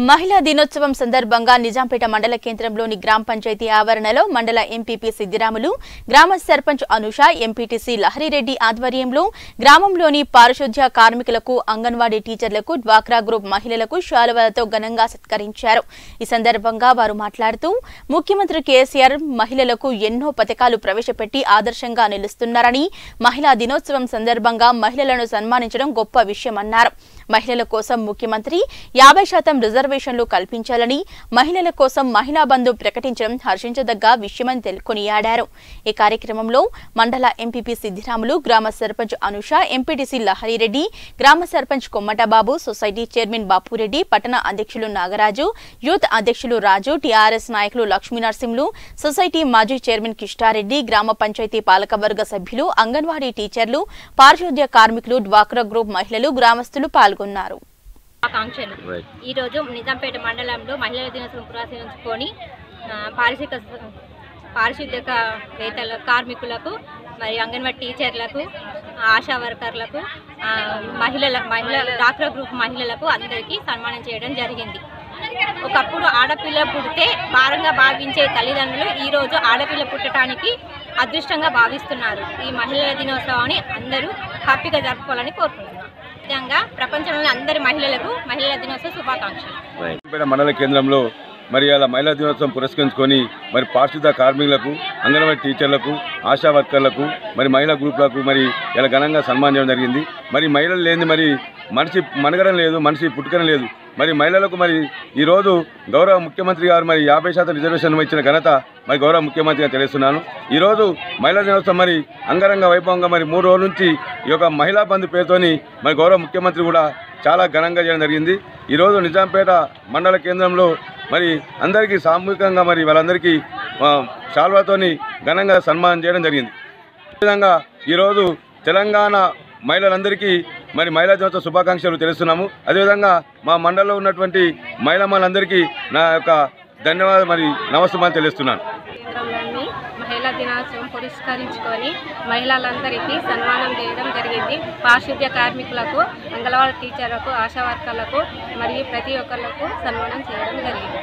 మహిళా దినోత్సవం సందర్భంగా నిజాంపేట మండల కేంద్రంలోని గ్రామ పంచాయతీ ఆవరణలో మండల ఎంపీపీ సిద్దిరాములు గ్రామ సర్పంచ్ అనుష ఎంపీటీసీ లహరిరెడ్డి ఆధ్వర్యంలో గ్రామంలోని పారిశుధ్య కార్మికులకు అంగన్వాడీ టీచర్లకు డ్వాక్రా గ్రూప్ మహిళలకు శాలువలతో ఘనంగా సత్కరించారు ఈ సందర్భంగా వారు మాట్లాడుతూ ముఖ్యమంత్రి కేసీఆర్ మహిళలకు ఎన్నో పథకాలు ప్రవేశపెట్టి ఆదర్శంగా నిలుస్తున్నారని మహిళా దినోత్సవం సందర్భంగా మహిళలను సన్మానించడం గొప్ప విషయమన్నారు మహిళల కోసం ముఖ్యమంత్రి యాభై శాతం రిజర్వేషన్లు కల్పించాలని మహిళల కోసం మహిళా బంధు ప్రకటించడం హర్షించదగ్గ విషయమని తెలు- కొనియాడారు ఈ కార్యక్రమంలో మండల ఎంపీపీ సిద్దిరాములు గ్రామ సర్పంచ్ అనుష ఎంపీటీసీ లహరిరెడ్డి గ్రామ సర్పంచ్ కొమ్మటబాబు సొసైటీ చైర్మన్ బాపురెడ్డి పట్టణ అధ్యక్షులు నాగరాజు యూత్ అధ్యక్షులు రాజు టీఆర్ఎస్ నాయకులు లక్ష్మీ నరసింహులు సొసైటీ మాజీ చైర్మన్ కిష్టారెడ్డి గ్రామ పంచాయతీ పాలకవర్గ సభ్యులు అంగన్వాడీ టీచర్లు పారిశుద్ధ్య కార్మికులు డ్వాక్రా గ్రూప్ మహిళలు గ్రామస్తులు పాల్గొన్నారు ఆకాంక్షలు ఈరోజు నిజాంపేట మండలంలో మహిళల దినోత్సవం పురస్కరించుకొని ఆ, పారిశుద్ధ పారిశుద్ధ్య వేతల కార్మికులకు మరి అంగన్వాడీ టీచర్లకు ఆశా వర్కర్లకు ఆ, మహిళల మహిళ డాక్టర్ గ్రూప్ మహిళలకు అందరికీ సన్మానం చేయడం జరిగింది ఒకప్పుడు ఆడపిల్ల పుడితే భారంగా భావించే తల్లిదండ్రులు ఈరోజు ఆడపిల్ల పుట్టడానికి అదృష్టంగా భావిస్తున్నారు ఈ మహిళల దినోత్సవాన్ని అందరూ హ్యాపీగా జరుపుకోవాలని కోరుకుంటున్నాం విధంగా ప్రపంచంలోని అందరి మహిళలకు మహిళల దినోత్సవ శుభాకాంక్షలు పేట మండల కేంద్రంలో మరి అలా మహిళా దినోత్సవం పురస్కరించుకొని మరి పారిశుద్ధ కార్మికులకు అంగన్వాడీ టీచర్లకు ఆశా వర్కర్లకు మరి మహిళా గ్రూపులకు మరి ఇలా ఘనంగా సన్మానించడం జరిగింది మరి మహిళలు లేని మరి మనిషి మనగడం లేదు మనిషి పుట్టుకడం లేదు మరి మహిళలకు మరి ఈరోజు గౌరవ ముఖ్యమంత్రి గారు మరి యాభై శాతం రిజర్వేషన్ ఇచ్చిన ఘనత మరి గౌరవ ముఖ్యమంత్రిగా తెలుస్తున్నాను ఈరోజు మహిళా దినోత్సవం మరి అంగరంగ వైభవంగా మరి మూడు రోజుల నుంచి ఈ యొక్క మహిళా బంధు పేరుతోని మరి గౌరవ ముఖ్యమంత్రి కూడా చాలా ఘనంగా చేయడం జరిగింది ఈరోజు నిజాంపేట మండల కేంద్రంలో మరి అందరికీ సామూహికంగా మరి వాళ్ళందరికీ ఆ, శాల్వాతోని ఘనంగా సన్మానం చేయడం జరిగింది అదేవిధంగా ఈరోజు తెలంగాణ మహిళలందరికీ మరి మహిళా దినోత్సవ శుభాకాంక్షలు తెలుస్తున్నాము అదేవిధంగా మా మండలంలో ఉన్నటువంటి మహిళమ్మలందరికీ నా యొక్క ధన్యవాదాలు మరి నమస్తమాలు తెలుస్తున్నాను కేంద్రంలోని మహిళా దినోత్సవం పురస్కరించుకొని మహిళలందరికీ సన్మానం చేయడం జరిగింది పారిశుద్ధ్య కార్మికులకు అంగన్వాడీ టీచర్లకు ఆశా వర్కర్లకు మరియు ప్రతి ఒక్కరికి సన్మానం చేయడం జరిగింది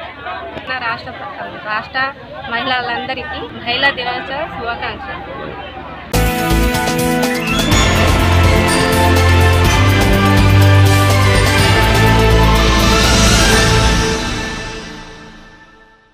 నా రాష్ట్ర రాష్ట్ర మహిళలందరికీ మహిళా దినోత్సవ శుభాకాంక్షలు